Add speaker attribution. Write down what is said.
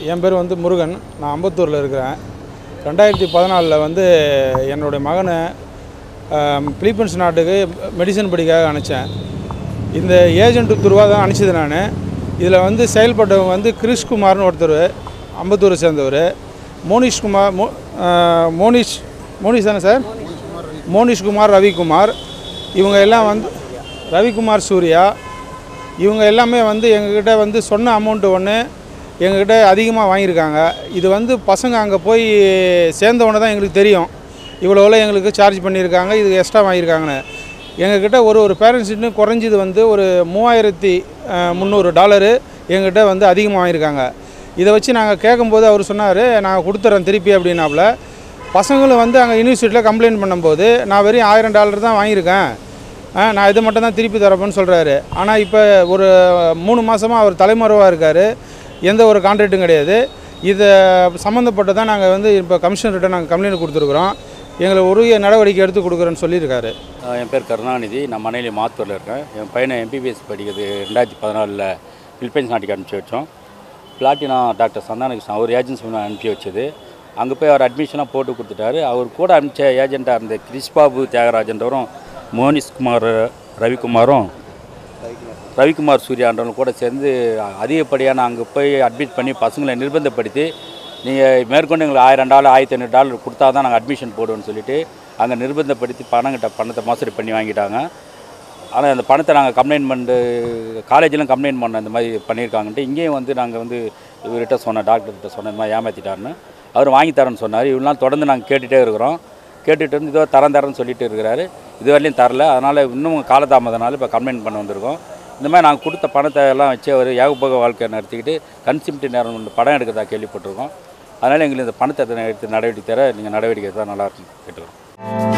Speaker 1: என் பேர் வந்து முருகன் நான் அம்பத்தூரில் இருக்கிறேன் ரெண்டாயிரத்தி பதினாலில் வந்து என்னுடைய மகனை ஆம், பிலிப்பைன்ஸ் நாட்டுக்கு மெடிசன் படிக்காக அனுப்பிச்சேன் இந்த ஏஜென்ட் துருவா தான் அனுப்பிச்சது நான் இதில் வந்து செயல்பட்டவங்க வந்து கிரிஷ்குமார்னு ஒருத்தர் அம்பத்தூரை சேர்ந்தவர் மோனிஷ்குமார் மோ ஆ, மோனிஷ் மோனிஷ் தானே சார் மோனிஷ்குமார் ரவிக்குமார் இவங்க எல்லாம் வந்து ரவிக்குமார் சூர்யா இவங்க எல்லாமே வந்து எங்ககிட்ட வந்து சொன்ன அமௌண்ட்டு ஒன்று எங்ககிட்ட அதிகமாக வாங்கியிருக்காங்க இது வந்து பசங்க அங்கே போய் சேர்ந்தவொடனே தான் எங்களுக்கு தெரியும் இவ்வளோல எங்களுக்கு சார்ஜ் பண்ணியிருக்காங்க இது எக்ஸ்ட்ரா வாங்கியிருக்காங்கன்னு எங்ககிட்ட ஒரு ஒரு பேரண்ட்ஸ்னு குறைஞ்சது வந்து ஒரு மூவாயிரத்தி அஹ், முந்நூறு டாலரு எங்ககிட்ட வந்து அதிகமாக வாங்கியிருக்காங்க இதை வச்சு நாங்கள் கேட்கும்போது அவர் சொன்னார் நான் கொடுத்துட்றேன் திருப்பி அப்படின்னாப்புல பசங்களும் வந்து அங்கே யூனிவர்சிட்டியில் கம்ப்ளைண்ட் பண்ணும்போது நான் வெறும் ஆயிரம் டாலர் தான் வாங்கியிருக்கேன் ஆ, நான் இது மட்டும் தான் திருப்பி தரப்பேன்னு சொல்கிறாரு ஆனால் இப்போ ஒரு மூணு மாதமாக அவர் தலைமறைவாக இருக்கார் எந்த ஒரு கான்ட்ராக்ட்டும் கிடையாது இதை சம்மந்தப்பட்டதான் நாங்கள் வந்து இப்போ கமிஷனர்கிட்ட நாங்கள் கம்ப்ளைண்ட் கொடுத்துருக்குறோம் எங்களை உரிய நடவடிக்கை எடுத்து கொடுக்குறேன்னு சொல்லியிருக்காரு
Speaker 2: ஆஹ் என் பேர் கருணாநிதி நான் மனையில மாத்தூரில் இருக்கேன் என் பையனை எம்பிபிஎஸ் படிக்கிறது ரெண்டாயிரத்தி பதினாலில் பிலிப்பைன்ஸ் நாட்டுக்கு அனுப்பிச்சி வச்சோம் பிளாட்டினா டாக்டர் சந்தான கிருஷ்ணன் அவர் ஏஜென்சி மூலம் அனுப்பி வச்சது அங்கே போய் அவர் அட்மிஷனாக போட்டு கொடுத்துட்டாரு அவர் கூட அனுப்பிச்ச ஏஜெண்ட்டாக இருந்த கிரிஷ்பாபு தியாகராஜன்றவரும் மோனிஷ்குமார் ரவிக்குமாரும் ரவிக்குமார் சூர்யான்றவங்க கூட சேர்ந்து அதிகப்படியான அங்கே போய் அட்மிட் பண்ணி பசங்களை நிர்பந்தப்படுத்தி நீங்கள் மேற்கொண்டு எங்களுக்கு ஆயிரம் டாலர் ஆயிரத்தி ஐநூறு டாலர் கொடுத்தா தான் நாங்கள் அட்மிஷன் போடுவோம்னு சொல்லிட்டு அங்கே நிர்பந்தப்படுத்தி பணங்கிட்ட பணத்தை மோசடி பண்ணி வாங்கிட்டாங்க ஆனால் அந்த பணத்தை நாங்கள் கம்ப்ளைண்ட் பண்ணிட்டு காலேஜிலும் கம்ப்ளைண்ட் பண்ண இந்த மாதிரி பண்ணியிருக்காங்கன்ட்டு இங்கேயும் வந்து நாங்கள் வந்து இவர்கிட்ட சொன்னோம் டாக்டர்கிட்ட சொன்ன இந்த மாதிரி ஏமாற்றிட்டாருன்னு அவர் வாங்கி தரேன்னு சொன்னார் இவ்வளோ நாள் தொடர்ந்து நாங்கள் கேட்டுகிட்டே இருக்கிறோம் கேட்டுட்டு இருந்து இதோ தரம் தரேன்னு சொல்லிட்டு இருக்கிறாரு இது வரையிலும் தரல அதனால் இன்னும் காலதாமதனால இப்போ கம்ப்ளைண்ட் பண்ண வந்திருக்கோம் இந்த மாதிரி நாங்கள் கொடுத்த பணத்தை எல்லாம் வச்சு அவர் ஏகபோக வாழ்க்கை நடத்திக்கிட்டு கன்சிம்டி நேரம் படம் எடுக்கிறதா கேள்விப்பட்டிருக்கோம் அதனால் எங்களுக்கு இந்த பணத்தை எடுத்து நடவடிக்கை தர நீங்கள் நடவடிக்கை தான் நல்லாயிருக்கும் கேட்டுக்கிறோம்